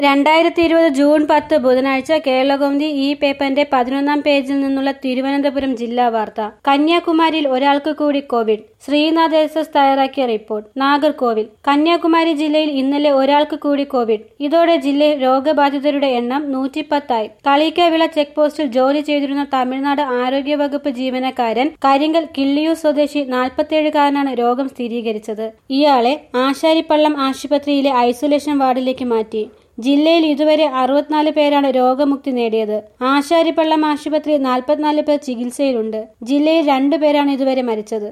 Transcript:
രണ്ടായിരത്തി ഇരുപത് ജൂൺ പത്ത് ബുധനാഴ്ച കേരളകൗമുദി ഈ പേപ്പറിന്റെ പതിനൊന്നാം പേജിൽ നിന്നുള്ള തിരുവനന്തപുരം ജില്ലാ വാർത്ത കന്യാകുമാരിയിൽ ഒരാൾക്ക് കൂടി കോവിഡ് ശ്രീനാഥ് എസ് എസ് തയ്യാറാക്കിയ റിപ്പോർട്ട് നാഗർകോവിൽ കന്യാകുമാരി ജില്ലയിൽ ഇന്നലെ ഒരാൾക്ക് കൂടി കോവിഡ് ഇതോടെ ജില്ലയിൽ രോഗബാധിതരുടെ എണ്ണം നൂറ്റിപ്പത്തായി കളിക്കവിള ചെക്ക് പോസ്റ്റിൽ ജോലി ചെയ്തിരുന്ന തമിഴ്നാട് ആരോഗ്യവകുപ്പ് ജീവനക്കാരൻ കരിങ്കൽ കിള്ളിയൂർ സ്വദേശി നാൽപ്പത്തിയേഴുകാരനാണ് രോഗം സ്ഥിരീകരിച്ചത് ഇയാളെ ആശാരിപ്പള്ളം ആശുപത്രിയിലെ ഐസൊലേഷൻ വാർഡിലേക്ക് മാറ്റി ജില്ലയിൽ ഇതുവരെ അറുപത്തിനാല് പേരാണ് രോഗമുക്തി നേടിയത് ആശാരിപ്പള്ളം ആശുപത്രിയിൽ നാൽപ്പത്തിനാല് പേർ ചികിത്സയിലുണ്ട് ജില്ലയിൽ രണ്ടു പേരാണ് ഇതുവരെ മരിച്ചത്